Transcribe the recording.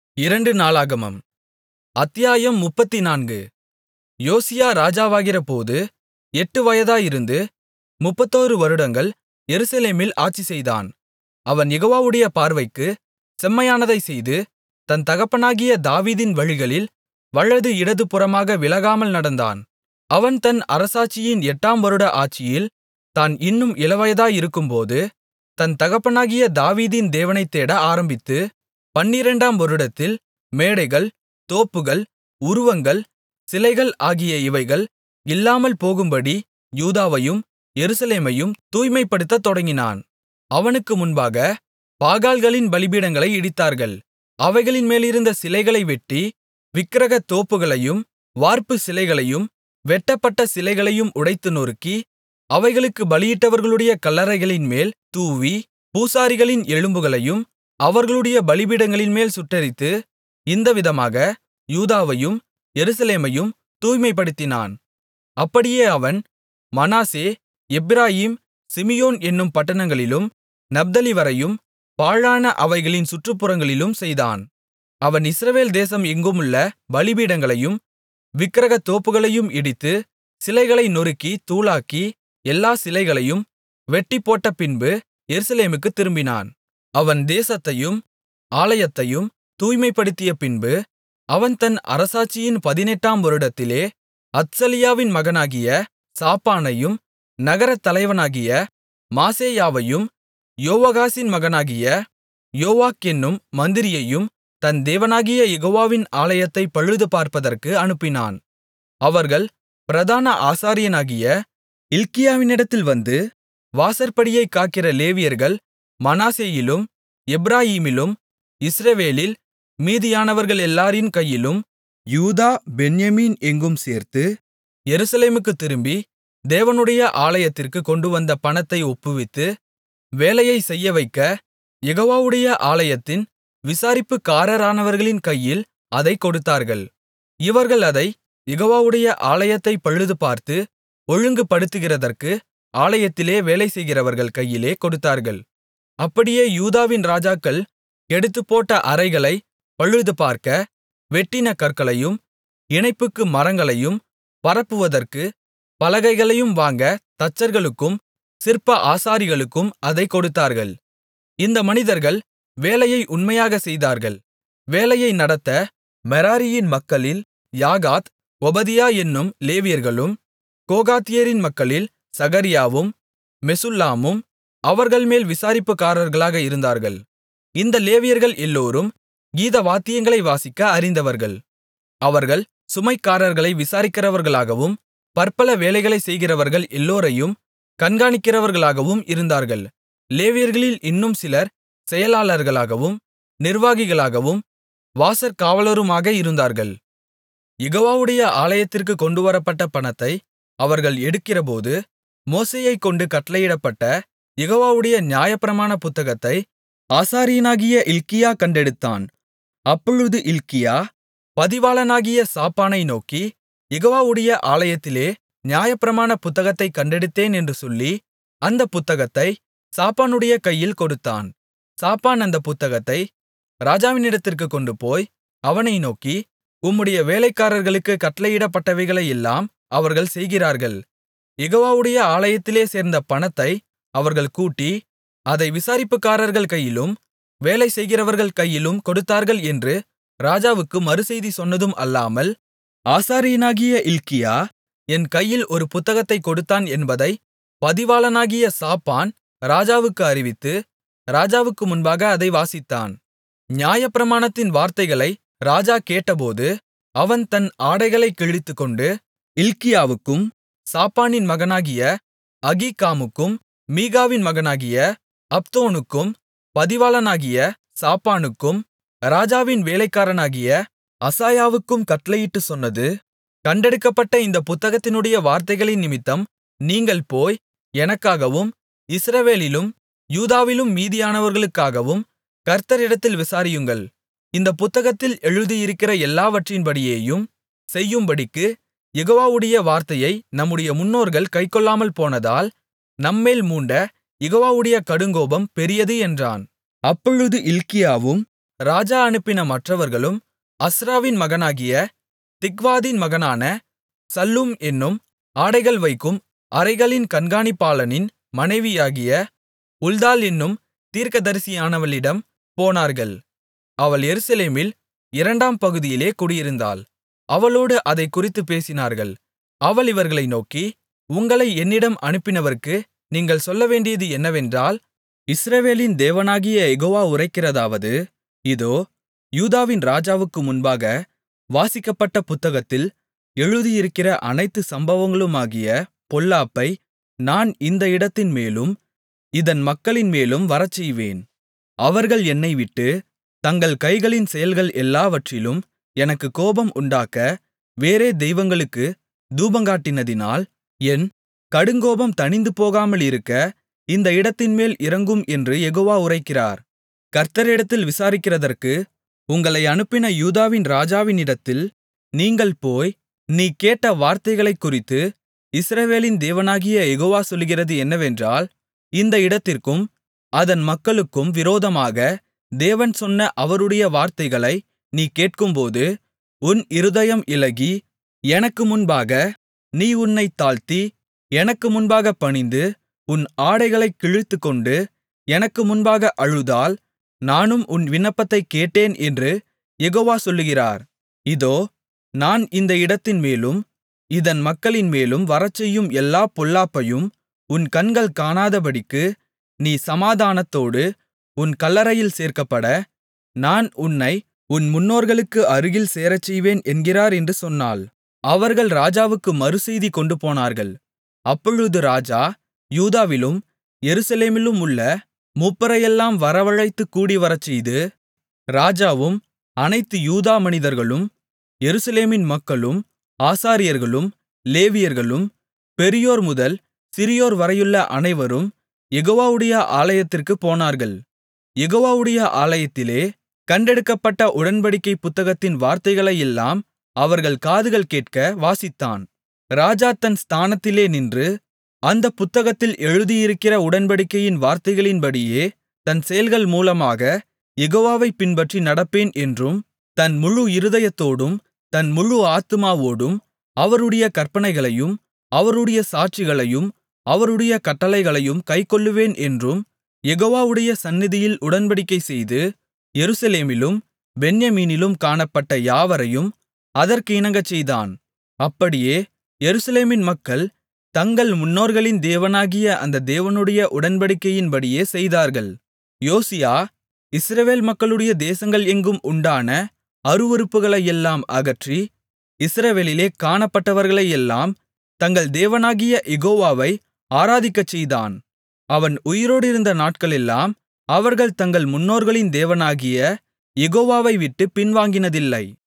இரண்டு நாளாகமம் அத்தியாயம் முப்பத்துநான்கு யோசியா ராஜாவாகிறபோது எட்டு வயதாயிருந்து முப்பத்தொரு வருடங்கள் எருசலேமில் ஆட்சிசெய்தான் அவன் யெகோவாவுடைய பார்வைக்குச் செம்மையானதைச் செய்து தன் தகப்பனாகிய தாவீதின் வழிகளில் வலது இடதுபுறமாக விலகாமல் நடந்தான் அவன் தன் அரசாட்சியின் எட்டாம் வருட ஆட்சியில் தான் இன்னும் இளவயதாயிருக்கும்போது தன் தகப்பனாகிய தாவீதின் தேவனைத் தேட ஆரம்பித்து பன்னிரண்டாம் வருடத்தில் மேடைகள் தோப்புகள் உருவங்கள் சிலைகள் ஆகிய இவைகள் இல்லாமல் போகும்படி யூதாவையும் எருசலேமையும் தூய்மைப்படுத்தத் தொடங்கினான் அவனுக்கு முன்பாக பாகால்களின் பலிபீடங்களை இடித்தார்கள் அவைகளின்மேலிருந்த சிலைகளை வெட்டி விக்கிரகத் தோப்புகளையும் வார்ப்புச் சிலைகளையும் வெட்டப்பட்ட சிலைகளையும் உடைத்து நொறுக்கி அவைகளுக்குப் பலியிட்டவர்களுடைய கல்லறைகளின்மேல் தூவி பூசாரிகளின் எலும்புகளையும் அவர்களுடைய பலிபீடங்களின்மேல் சுட்டெரித்து இந்த விதமாக யூதாவையும் எருசலேமையும் தூய்மைப்படுத்தினான் அப்படியே அவன் மனாசே எப்பிராயீம் சிமியோன் என்னும் பட்டணங்களிலும் நப்தலிவரையும் பாழான அவைகளின் சுற்றுப்புறங்களிலும் செய்தான் அவன் இஸ்ரவேல் தேசம் எங்குமுள்ள பலிபீடங்களையும் விக்கிரகத் தோப்புகளையும் இடித்து சிலைகளை நொறுக்கித் தூளாக்கி எல்லாச் சிலைகளையும் வெட்டிப்போட்டபின்பு எருசலேமுக்குத் திரும்பினான் அவன் தேசத்தையும் ஆலயத்தையும் தூய்மைப்படுத்தியபின்பு அவன் தன் அரசாட்சியின் பதினெட்டாம் வருடத்திலே அத்சலியாவின் மகனாகிய சாப்பானையும் நகரத் தலைவனாகிய மாசேயாவையும் யோவாகாசின் மகனாகிய யோவாக் என்னும் மந்திரியையும் தன் தேவனாகிய யெகோவாவின் ஆலயத்தைப் பழுதுபார்ப்பதற்கு அனுப்பினான் அவர்கள் பிரதான ஆசாரியனாகிய இல்க்கியாவினிடத்தில் வந்து வாசற்படியைக் காக்கிற லேவியர்கள் மனாசேயிலும் எப்பிராயீமிலும் இஸ்ரவேலில் மீதியானவர்களெல்லாரின் கையிலும் யூதா பென்யமீன் எங்கும் சேர்த்து எருசலேமுக்குத் திரும்பி தேவனுடைய ஆலயத்திற்குக் கொண்டுவந்த பணத்தை ஒப்புவித்து வேலையைச் செய்யவைக்க யெகோவாவுடைய ஆலயத்தின் விசாரிப்புக்காரரானவர்களின் கையில் அதைக் கொடுத்தார்கள் இவர்கள் அதைக் யெகோவாவுடைய ஆலயத்தைப் பழுதுபார்த்து ஒழுங்குபடுத்துகிறதற்கு ஆலயத்திலே வேலைசெய்கிறவர்கள் கையிலே கொடுத்தார்கள் அப்படியே யூதாவின் ராஜாக்கள் கெடுத்துப்போட்ட அறைகளைப் பழுதுபார்க்க வெட்டின கற்களையும் இணைப்புக்கு மரங்களையும் பரப்புவதற்கு பலகைகளையும் வாங்க தச்சர்களுக்கும் சிற்ப ஆசாரிகளுக்கும் அதைக் கொடுத்தார்கள் இந்த மனிதர்கள் வேலையை உண்மையாகச் செய்தார்கள் வேலையை நடத்த மெராரியின் மக்களில் யாகாத் ஒபதியா என்னும் லேவியர்களும் கோகாத்தியரின் மக்களில் சகரியாவும் மெசுல்லாமும் அவர்கள்மேல் விசாரிப்புக்காரர்களாக இருந்தார்கள் இந்த லேவியர்கள் எல்லோரும் கீதவாத்தியங்களை வாசிக்க அறிந்தவர்கள் அவர்கள் சுமைக்காரர்களை விசாரிக்கிறவர்களாகவும் பற்பல வேலைகளைச் செய்கிறவர்கள் எல்லோரையும் கண்காணிக்கிறவர்களாகவும் இருந்தார்கள் லேவியர்களில் இன்னும் சிலர் செயலாளர்களாகவும் நிர்வாகிகளாகவும் வாசற்காவலருமாக இருந்தார்கள் யெகோவாவுடைய ஆலயத்திற்குக் கொண்டுவரப்பட்ட பணத்தை அவர்கள் எடுக்கிறபோது மோசேயைக்கொண்டு கட்டளையிடப்பட்ட யெகோவாவுடைய நியாயப்பிரமாண புத்தகத்தை ஆசாரியனாகிய இல்க்கியா கண்டெடுத்தான் அப்பொழுது இல்க்கியா பதிவாளனாகிய சாப்பானை நோக்கி யெகோவாவுடைய ஆலயத்திலே நியாயப்பிரமாண புத்தகத்தைக் கண்டெடுத்தேன் என்று சொல்லி அந்தப் புத்தகத்தை சாப்பானுடைய கையில் கொடுத்தான் சாப்பான் அந்தப் புத்தகத்தை ராஜாவினிடத்திற்குக் கொண்டுபோய் அவனை நோக்கி உம்முடைய வேலைக்காரர்களுக்குக் கட்டளையிடப்பட்டவைகளையெல்லாம் அவர்கள் செய்கிறார்கள் யெகோவாவுடைய ஆலயத்திலே சேர்ந்த பணத்தை அவர்கள் கூட்டி அதை விசாரிப்புக்காரர்கள் கையிலும் வேலை செய்கிறவர்கள் கையிலும் கொடுத்தார்கள் என்று ராஜாவுக்கு மறுசெய்தி சொன்னதும் அல்லாமல் ஆசாரியனாகிய இல்க்கியா என் கையில் ஒரு புத்தகத்தைக் கொடுத்தான் என்பதை பதிவாளனாகிய சாப்பான் ராஜாவுக்கு அறிவித்து ராஜாவுக்கு முன்பாக அதை வாசித்தான் நியாயப்பிரமாணத்தின் வார்த்தைகளை ராஜா கேட்டபோது அவன் தன் ஆடைகளைக் கிழித்துக்கொண்டு இல்க்கியாவுக்கும் சாப்பானின் மகனாகிய அகீக்காமுக்கும் மீகாவின் மகனாகிய அப்தோனுக்கும் பதிவாளனாகிய சாப்பானுக்கும் ராஜாவின் வேலைக்காரனாகிய அசாயாவுக்கும் கட்டளையிட்டுச் சொன்னது கண்டெடுக்கப்பட்ட இந்த புத்தகத்தினுடைய வார்த்தைகளின் நிமித்தம் நீங்கள் போய் எனக்காகவும் இஸ்ரவேலிலும் யூதாவிலும் மீதியானவர்களுக்காகவும் கர்த்தரிடத்தில் விசாரியுங்கள் இந்த புத்தகத்தில் எழுதியிருக்கிற எல்லாவற்றின்படியேயும் செய்யும்படிக்கு யெகோவாவுடைய வார்த்தையை நம்முடைய முன்னோர்கள் கைக்கொள்ளாமல் போனதால் நம்மேல் மூண்ட யெகோவாவுடைய கடுங்கோபம் பெரியது என்றான் அப்பொழுது இல்க்கியாவும் ராஜா அனுப்பின மற்றவர்களும் அஸ்ராவின் மகனாகிய திக்வாதின் மகனான சல்லூம் என்னும் ஆடைகள் வைக்கும் அறைகளின் கண்காணிப்பாளனின் மனைவியாகிய உல்தாள் என்னும் தீர்க்கதரிசியானவளிடம் போனார்கள் அவள் எருசலேமில் இரண்டாம் பகுதியிலே குடியிருந்தாள் அவளோடு அதைக் குறித்துப் பேசினார்கள் அவள் இவர்களை நோக்கி உங்களை என்னிடம் அனுப்பினவருக்கு நீங்கள் சொல்லவேண்டியது என்னவென்றால் இஸ்ரவேலின் தேவனாகிய யெகோவா உரைக்கிறதாவது இதோ யூதாவின் ராஜாவுக்கு முன்பாக வாசிக்கப்பட்ட புத்தகத்தில் எழுதியிருக்கிற அனைத்து சம்பவங்களுமாகிய பொல்லாப்பை நான் இந்த இடத்தின்மேலும் இதன் மக்களின்மேலும் வரச்செய்வேன் அவர்கள் என்னை விட்டு தங்கள் கைகளின் செயல்கள் எல்லாவற்றிலும் எனக்குக் கோபம் உண்டாக்க வேறே தெய்வங்களுக்கு தூபங்காட்டினதினால் என் கடுங்கோபம் தணிந்து போகாமலிருக்க இந்த இடத்தின்மேல் இறங்கும் என்று யெகோவா உரைக்கிறார் கர்த்தரிடத்தில் விசாரிக்கிறதற்கு உங்களை அனுப்பின யூதாவின் ராஜாவினிடத்தில் நீங்கள் போய் நீ கேட்ட வார்த்தைகளைக் குறித்து இஸ்ரவேலின் தேவனாகிய யெகோவா சொல்லுகிறது என்னவென்றால் இந்த இடத்திற்கும் அதன் மக்களுக்கும் விரோதமாக தேவன் சொன்ன அவருடைய வார்த்தைகளை நீ கேட்கும்போது உன் இருதயம் இளகி எனக்கு முன்பாக நீ உன்னைத் தாழ்த்தி எனக்கு முன்பாகப் பணிந்து உன் ஆடைகளைக் கிழித்துக்கொண்டு எனக்கு முன்பாக அழுதால் நானும் உன் விண்ணப்பத்தைக் கேட்டேன் என்று யெகோவா சொல்லுகிறார் இதோ நான் இந்த இடத்தின்மேலும் இதன் மக்களின்மேலும் வரச்செய்யும் எல்லாப் பொல்லாப்பையும் உன் கண்கள் காணாதபடிக்கு நீ சமாதானத்தோடு உன் கல்லறையில் சேர்க்கப்பட நான் உன்னை உன் முன்னோர்களுக்கு அருகில் சேரச்செய்வேன் என்கிறார் என்று சொன்னாள் அவர்கள் ராஜாவுக்கு மறுசெய்தி கொண்டுபோனார்கள் அப்பொழுது ராஜா யூதாவிலும் எருசலேமிலும் உள்ள மூப்பரையெல்லாம் வரவழைத்துக் கூடிவரச்செய்து ராஜாவும் அனைத்து யூதா மனிதர்களும் எருசலேமின் மக்களும் ஆசாரியர்களும் லேவியர்களும் பெரியோர் முதல் சிறியோர் வரையுள்ள அனைவரும் யெகோவாவுடைய ஆலயத்திற்குப் போனார்கள் யெகோவாவுடைய ஆலயத்திலே கண்டெடுக்கப்பட்ட உடன்படிக்கை புத்தகத்தின் வார்த்தைகளையெல்லாம் அவர்கள் காதுகள் கேட்க வாசித்தான் ராஜா தன் ஸ்தானத்திலே நின்று அந்தப் புத்தகத்தில் எழுதியிருக்கிற உடன்படிக்கையின் வார்த்தைகளின்படியே தன் செயல்கள் மூலமாக யெகோவாவைப் பின்பற்றி நடப்பேன் என்றும் தன் முழு இருதயத்தோடும் தன் முழு ஆத்துமாவோடும் அவருடைய கற்பனைகளையும் அவருடைய சாட்சிகளையும் அவருடைய கட்டளைகளையும் கைக்கொள்ளுவேன் என்றும் யெகோவாவுடைய சந்நிதியில் உடன்படிக்கை செய்து எருசலேமிலும் பென்யமீனிலும் காணப்பட்ட யாவரையும் அதற்கு இணங்கச்செய்தான் அப்படியே எருசலேமின் மக்கள் தங்கள் முன்னோர்களின் தேவனாகிய அந்த தேவனுடைய உடன்படிக்கையின்படியே செய்தார்கள் யோசியா இஸ்ரவேல் மக்களுடைய தேசங்கள் எங்கும் உண்டான அருவருப்புகளையெல்லாம் அகற்றி இஸ்ரவேலிலே காணப்பட்டவர்களையெல்லாம் தங்கள் தேவனாகிய யெகோவாவை ஆராதிக்கச்செய்தான் அவன் உயிரோடிருந்த நாட்களெல்லாம் அவர்கள் தங்கள் முன்னோர்களின் தேவனாகிய யெகோவாவை விட்டுப் பின்வாங்கினதில்லை